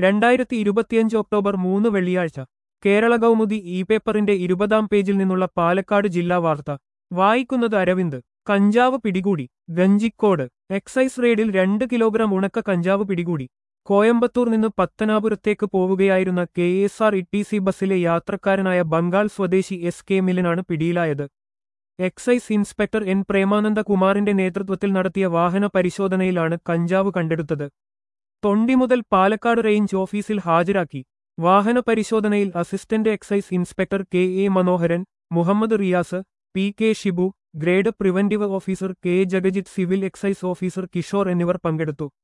രണ്ടായിരത്തി ഇരുപത്തിയഞ്ച് ഒക്ടോബർ മൂന്ന് വെള്ളിയാഴ്ച കേരള കൗമുദി ഇ പേപ്പറിന്റെ ഇരുപതാം പേജിൽ നിന്നുള്ള പാലക്കാട് ജില്ലാ വാർത്ത വായിക്കുന്നത് അരവിന്ദ് കഞ്ചാവ് പിടികൂടി ഗഞ്ചിക്കോട് എക്സൈസ് റെയ്ഡിൽ രണ്ട് കിലോഗ്രാം ഉണക്ക കഞ്ചാവ് പിടികൂടി കോയമ്പത്തൂർ നിന്ന് പത്തനാപുരത്തേക്ക് പോവുകയായിരുന്ന K S R T C സി ബസ്സിലെ യാത്രക്കാരനായ ബംഗാൾ സ്വദേശി എസ് കെ മിലനാണ് പിടിയിലായത് എക്സൈസ് ഇൻസ്പെക്ടർ എൻ പ്രേമാനന്ദ കുമാറിന്റെ നേതൃത്വത്തിൽ നടത്തിയ വാഹന പരിശോധനയിലാണ് കഞ്ചാവ് കണ്ടെടുത്തത് തൊണ്ടി മുതൽ പാലക്കാട് റേഞ്ച് ഓഫീസിൽ ഹാജരാക്കി വാഹന പരിശോധനയിൽ assistant excise inspector K A Manoharan Muhammad Riyas P K Shibu grade preventive officer K Jagajith civil excise officer Kishore എന്നിവർ പങ്കെടുത്തു